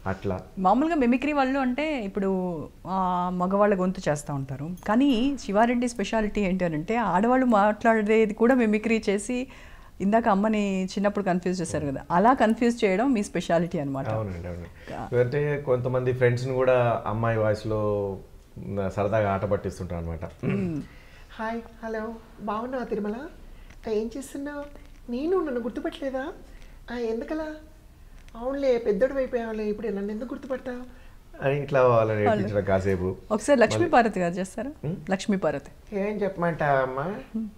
అట్లా మామూలుగా మిమిక్రీ వాళ్ళు అంటే ఇప్పుడు ఆ, మగవాళ్ళ గొంతు చేస్తూ ఉంటారు కానీ శివారెడ్డి స్పెషాలిటీ ఏంటి అని అంటే ఆడవాళ్ళు మాట్లాడేది కూడా మిమిక్రీ చేసి ఇందాక అమ్మని చిన్నప్పుడు కన్ఫ్యూజ్ చేశారు కదా అలా కన్ఫ్యూజ్ చేయడం మీ స్పెషాలిటీ అనమాట అవునండి అవును అంటే కొంతమంది ఫ్రెండ్స్ని కూడా అమ్మాయి వాయిస్లో సరదాగా ఆట పట్టిస్తుంటారు అనమాట హాయ్ హలో బాగున్నావా తిరుమల ఆ, ఏం చేస్తున్నావు నేను నన్ను గుర్తుపట్టలేదా ఆ, ఎందుకలా అవునులే పెద్దోడు అయిపోయావులే ఇప్పుడు నన్ను ఎందుకు గుర్తుపడతావు అని ఇట్లా వాళ్ళని నేర్పించడం కాసేపు ఒకసారి లక్ష్మీ పార్వతి గారు చేస్తారా లక్ష్మీ పార్వతి ఏం చెప్పమంటావమ్మా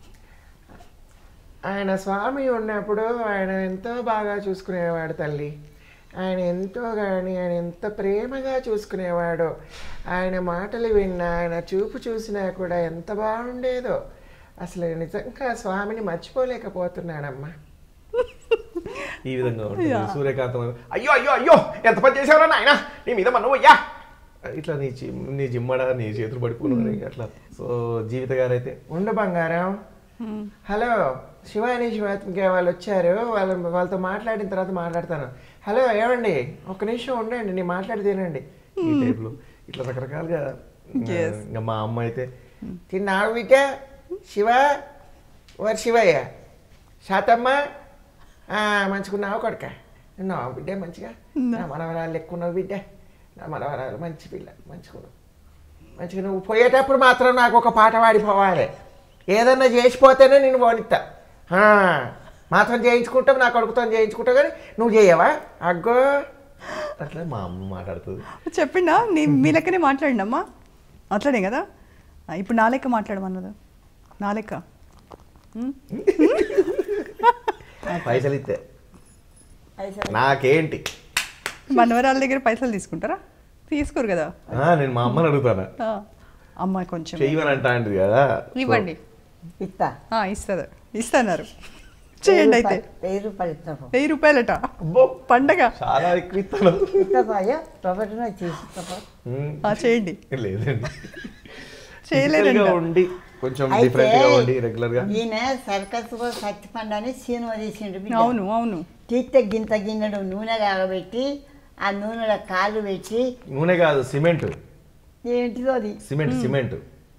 ఆయన స్వామి ఉన్నప్పుడు ఆయన ఎంతో బాగా చూసుకునేవాడు తల్లి ఆయన ఎంతో కానీ ఆయన ఎంత ప్రేమగా చూసుకునేవాడో ఆయన మాటలు విన్నా ఆయన చూపు చూసినా కూడా ఎంత బాగుండేదో అసలు నిజంగా స్వామిని మర్చిపోలేకపోతున్నానమ్మా ఈ విధంగా ఉంటుంది సూర్యకాంతం అయ్యో అయ్యో అయ్యో ఎంత పని చేసావురా నాయన నీ మీద మనం అయ్యా ఇట్లా నీ చి- నీ జిమ్మడ నీ చేతులు పడిపోయిన అట్లా సో జీవిత గారు అయితే ఉండు బంగారం హలో శివాని శివాత్మిక వాళ్ళు వచ్చారు వాళ్ళ వాళ్ళతో మాట్లాడిన తర్వాత మాట్లాడతాను హలో ఏమండి ఒక్క నిమిషం ఉండండి నేను మాట్లాడి తినండి ఈ టైప్లో ఇట్లా రకరకాలుగా ఇంకా మా అమ్మ అయితే తిన్నావు బిడ్డ శివ వారి శివయ్య శాతమ్మ ఆ, మంచిగున్నావు కొడుక ఉన్నావు బిడ్డ మంచిగా నా మనవరాలు ఎక్కున్నావు బిడ్డ నా మనవరాలు మంచి పిల్ల మంచిగున్నావు మంచిగా నువ్వు పోయేటప్పుడు మాత్రం నాకు ఒక పాట పాడిపోవాలి ఏదన్నా చేసిపోతేనే నేను పోనిస్తా ఆ, మాత్రం చేయించుకుంటావు నా కొడుకుతో చేయించుకుంటావు కానీ నువ్వు చేయవా అగ్గో అట్లా మా అమ్మ మాట్లాడుతుంది చెప్పిండా నీ మీ లెక్కనే మాట్లాడినా అమ్మా మాట్లాడే కదా ఆ, ఇప్పుడు నా లెక్క మాట్లాడమన్నదా నా లెక్క ఉమ్? పైసలు ఇస్తే నాకేంటి మనవరాల దగ్గర పైసలు తీసుకుంటారా తీసుకోరు కదా ఆ, నేను మా అమ్మని అడుగుతాను ఆ, అమ్మాయి కొంచెం చెయ్యమని అంటా అంటది కదా ఇవ్వండి ఇస్తా ఆ, ఇస్తుంది ఇస్తున్నారు చేయండి అయితే వెయ్యి రూపాయలు ఇస్తాను వెయ్యి రూపాయలట అబ్బో పండగ చాలా ఎక్కువ ఇస్తాను ఇస్తాపా అయ్యా టొమాటో చేసి ఇస్తాపా ఉమ్, ఆ, చేయండి లేదండి చేయలేదంట. Physical గా ఉండి కొంచెం అయితే డిఫరెంట్ గా ఉండి రెగ్యులర్ గా ఈయన సర్కస్ సత్తిపండు అని సినిమా తీసిండు బిడ్డ. అవును అవును తీస్తే గింత గిన్నెడు నూనె కాగబెట్టి ఆ నూనెలో కాళ్ళు పెట్టి నూనె కాదు సిమెంట్ ఏంటిదో అది సిమెంట్ సిమెంట్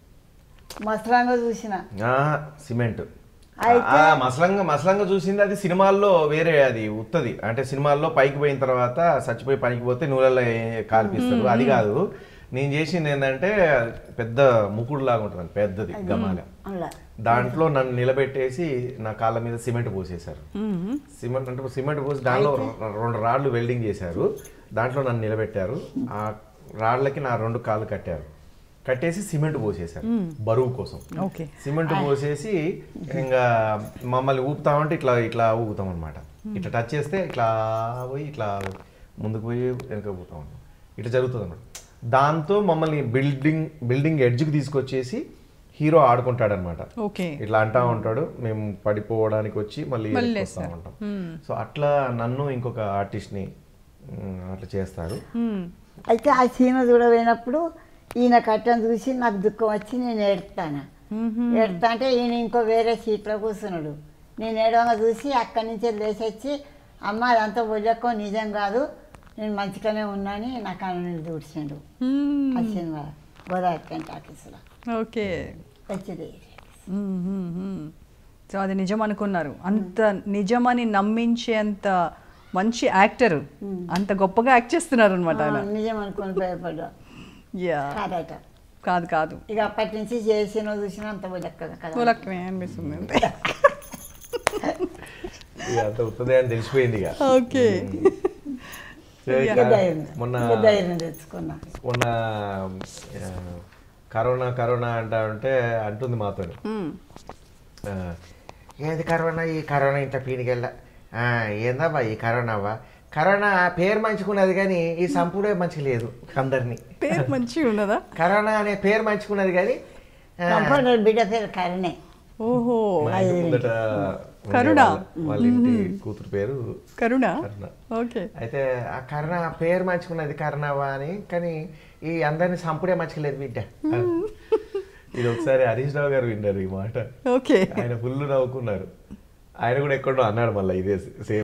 మసలాంగా చూసిన ఆ, సిమెంట్ అయితే- ఆ, మసలంగా మసలంగా చూసింది అది సినిమాల్లో వేరే అది ఉత్తది అంటే సినిమాల్లో పైకి పోయిన తర్వాత చచ్చిపోయి పనికి పోతే నూనెలో ఏ- కాల్పిస్తారు అది కాదు నేను చేసింది ఏంటంటే పెద్ద ముకుడు లాగా ఉంటుంది పెద్దది గమాల అలా దాంట్లో నన్ను నిలబెట్టేసి నా కాళ్ళ మీద సిమెంట్ పోసేశారు సిమెంట్ అంటే సిమెంట్ పోసి దాంట్లో రెండు రాళ్ళు వెల్డింగ్ చేశారు దాంట్లో నన్ను నిలబెట్టారు ఆ రాళ్ళకి నా రెండు కాళ్ళు కట్టారు కట్టేసి సిమెంట్ పోసేశారు బరువు కోసం ఓకే సిమెంట్ పోసేసి ఇంకా మమ్మల్ని ఊపుతామంటే ఇట్లా ఇట్లా ఊగుతాం అనమాట ఇట్లా టచ్ చేస్తే ఇట్లా పోయి ఇట్లా ముందుకు పోయి వెనక పోతాం అన్నమాట ఇట్లా జరుగుతుంది అనమాట దాంతో మమ్మల్ని బిల్డింగ్ బిల్డింగ్ ఎడ్జ్కి తీసుకొచ్చేసి హీరో ఆడుకుంటాడు అనమాట ఓకే ఇట్లా అంటా ఉంటాడు మేము పడిపోవడానికి వచ్చి మళ్ళీ మళ్ళీ వెనక్కి వస్తా లేస్తారు. ఉంటాం సో అట్లా నన్ను ఇంకొక ఆర్టిస్ట్ని అట్లా చేస్తారు ఉమ్. అయితే ఆ సినిమా చూడపోయినప్పుడు ఈయన కట్టను చూసి నాకు దుఃఖం వచ్చి నేను ఏడుతాను ఏడుతా అంటే ఈయన ఇంకో వేరే సీట్లో కూర్చున్నాడు నేను ఏడవంగా చూసి అక్కడి నుంచి లేచి వచ్చి అమ్మ అదంతా ఒళ్ళకో నిజం కాదు నేను మంచిగానే ఉన్నాని నా కన్ను నీళ్ళు దూడ్చిండు ఉమ్. ఆ సినిమా గోదావరి పెంట్ ఆఫీసులో ఓకే వచ్చింది ఉమ్, ఉమ్, ఉమ్. సో అది నిజం అనుకున్నారు అంత నిజమని నమ్మించేంత మంచి యాక్టర్ అంత గొప్పగా యాక్ట్ చేస్తున్నారు అనమాట ఆయన నిజం అనుకొని భయపడ్డా యా కాదట కాదు కాదు ఇక అప్పటి నుంచి చేసిన చూసిన అంత ఒళ్ళక్క కదా పూలక్కమే అనిపిస్తుంది అంతే ఇక అంత ఉత్తదే అని తెలిసిపోయింది ఇక ఓకే సో ఇక ఇక ధైర్యం మొన్న ఇక ధైర్యం తెచ్చుకున్నా మొన్న ఆ, కరోనా కరోనా అంటా ఉంటే అంటుంది మాతో ఏది కరోనా ఈ కరోనా ఇంత పీనికెళ్ళ ఏందబ్బా ఈ కరోనా అవ్వా కరోనా పేరు మంచుకున్నది కానీ ఈ సంపూడే మంచిగా లేదు అందరినీ పేరు మంచిగా ఉన్నదా కరోనా అనే పేరు మంచుకున్నది కానీ ఆ, కంపౌండర్ బిడ్డ పేరు కరణే ఓహో మా ఇంటి ముందట ఉండే కరుణ. వాళ్ళ- వాళ్ళ ఇంటి కూతురు పేరు కరుణ కరుణ. ఓకే అయితే ఆ కరోనా పేరు మంచుకున్నది కరోనావా అని కానీ ఈ అందరినీ సంపుడే మంచిగా బిడ్డ ఇది ఒకసారి హరీష్ రావు గారు విన్నారు ఈ మాట ఓకే ఆయన ఫుల్ నవ్వుకున్నారు ఆయన కూడా ఎక్కడో అన్నాడు మళ్ళీ ఇదే సేమ్